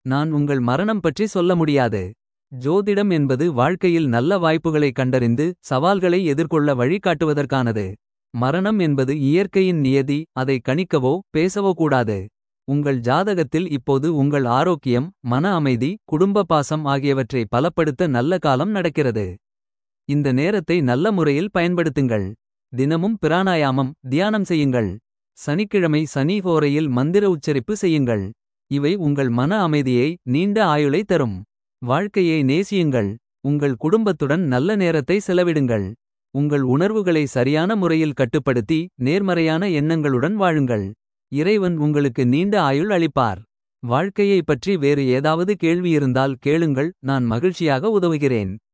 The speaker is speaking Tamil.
நான் உங்கள் மரணம் பற்றி சொல்ல முடியாது. ஜோதிடம் என்பது வாழ்க்கையில் நல்ல வாய்ப்புகளை கண்டறிந்து. சவால்களை எதிர்கொள்ள வழிகாட்டுவதற்கானது. மரணம் என்பது இயற்கையின் நியதி அதை கணிக்கவோ பேசவோ கூடாது. உங்கள் ஜாதகத்தில் இப்போது உங்கள் ஆரோக்கியம் மன அமைதி குடும்ப பாசம் ஆகியவற்றை பலப்படுத்த நல்ல காலம் நடக்கிறது. இந்த நேரத்தை நல்ல முறையில் பயன்படுத்துங்கள். தினமும் பிராணாயாமம் தியானம் செய்யுங்கள். சனிக்கிழமை சனி ஹோரையில் மந்திர உச்சரிப்பு செய்யுங்கள். இவை உங்கள் மன அமைதியை நீண்ட ஆயுளை தரும். வாழ்க்கையை நேசியுங்கள் உங்கள் குடும்பத்துடன் நல்ல நேரத்தை செலவிடுங்கள். உங்கள் உணர்வுகளை சரியான முறையில் கட்டுப்படுத்தி நேர்மறையான எண்ணங்களுடன் வாழுங்கள். இறைவன் உங்களுக்கு நீண்ட ஆயுள் அளிப்பார். வாழ்க்கையை பற்றி வேறு ஏதாவது கேள்வி இருந்தால் கேளுங்கள் நான் மகிழ்ச்சியாக உதவுகிறேன்.